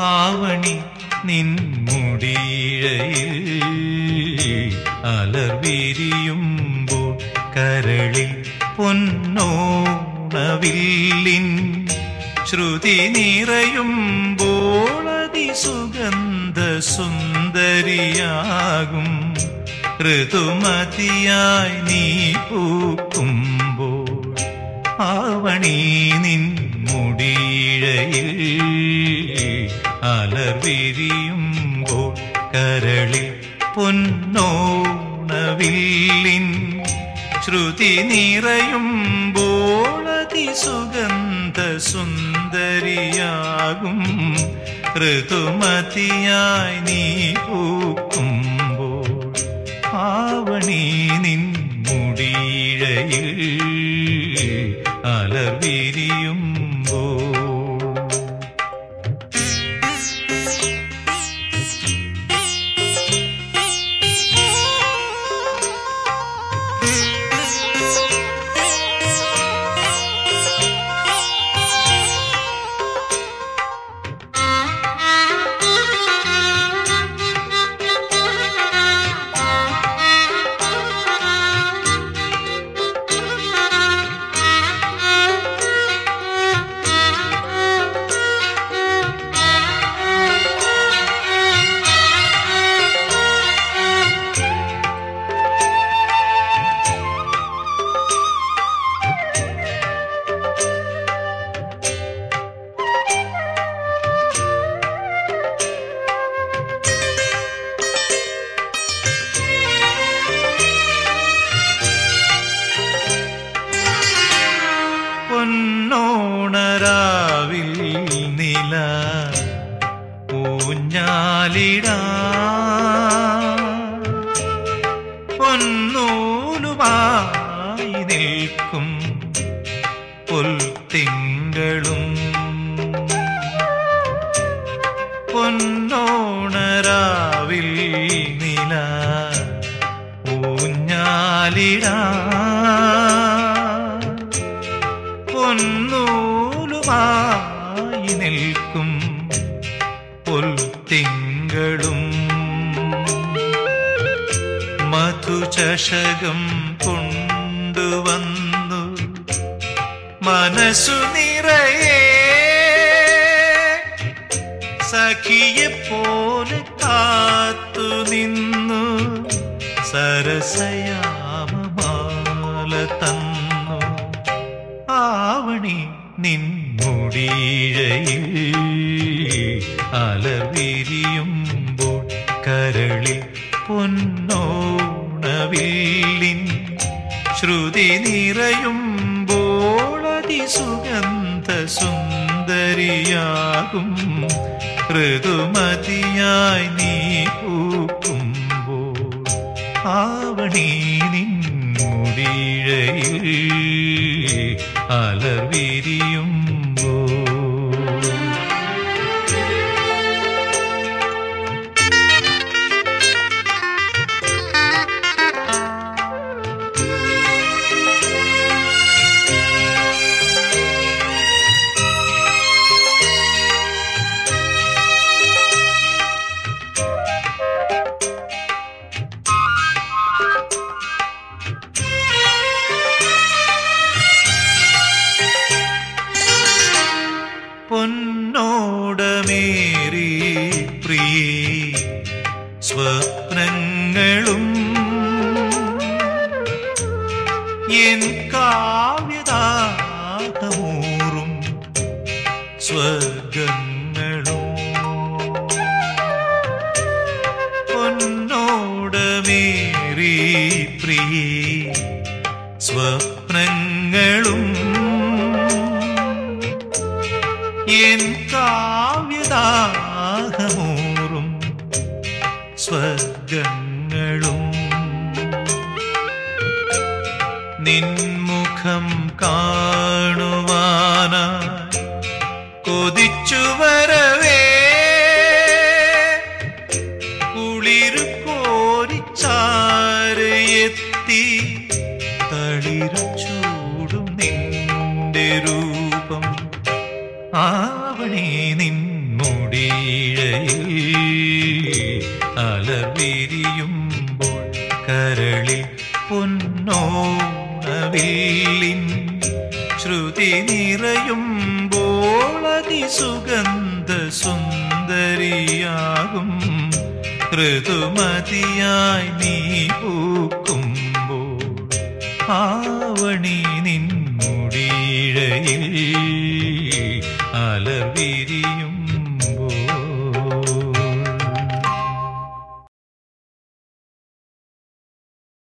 ആവണി നിൻ മുടിയിഴയിൽ അലർവിരിയുമ്പോൾ കരളിൽ പൊന്നോണവില്ലിൻ ശ്രുതി നിറയുമ്പോൾ അതിസുഗന്ധ സുന്ദരിയാകും ഋതുമതിയായി നീ പൂക്കുമ്പോൾ ആവണി നിൻ മുടിയിഴയിൽ അലർവിരിയുമ്പോൾ കരളിൽ പൊന്നോണവില്ലിൻ ശ്രുതി നിറയുമ്പോൾ അതിസുഗന്ധ സുന്ദരിയാകും ഋതുമതിയായി നീ പൂക്കുമ്പോൾ ആവണി നിൻ മുടിയിഴയിൽ അലർവിരിയുമ്പോൾ പൊന്നോണരാവിൽ നില ഊഞ്ഞാലിടാ പൊന്നൂലുമായി നിൽക്കും പുൽത്തിങ്കളും പൊന്നോണരാവിൽ നില ഊഞ്ഞാലിടാ പൊന്നൂലുമായി നിൽക്കും പുൽത്തിങ്കളും മധുചഷകം കൊണ്ടുവന്നു മനസ്സു നിറയെ സഖിയെ പോലെ കാത്തു നിന്നു സരസയാമമാല തന്നു ആവണി നിൻ മുടിയിഴയിൽ അലവിരിയുമ്പോൾ കരളിൽ പൊന്നോണവില്ലിൻ ശ്രുതി നിറയുമ്പോൾ അതിസുഗന്ധ സുന്ദരിയാകും ഋതുമതിയായി നീ പൂക്കുമ്പോൾ ആവണി നിൻ മുടിയിഴയിൽ അലർവിരിയുമ്പോൾ പൊന്നോടമേറി പ്രിയേ സ്വപ്നങ്ങളും എൻ കാവ്യതാഹമൂറും സ്വർഗങ്ങളും പൊന്നോടമേറി പ്രിയേ സ്വപ്നങ്ങളും എൻ കാവ്യദാഹമൂറും സ്വർഗങ്ങളും നിൻമുഖം കാണുവാനായി കൊതിച്ചു വരവേ കുളിരു കോരിച്ചാരയെത്തി തളിരു ചൂടും നിന്റെ രൂപം ആവണി നിൻ മുടിയിഴയിൽ അലർവിരിയുമ്പോൾ കരളിൽ പൊന്നോണവില്ലിൻ ശ്രുതി നിറയുമ്പോൾ അതിസുഗന്ധ സുന്ദരിയാകും ഋതുമതിയായി നീ പൂക്കുമ്പോൾ ആവണി നിൻ മുടിയിഴയിൽ അലർവിരിയും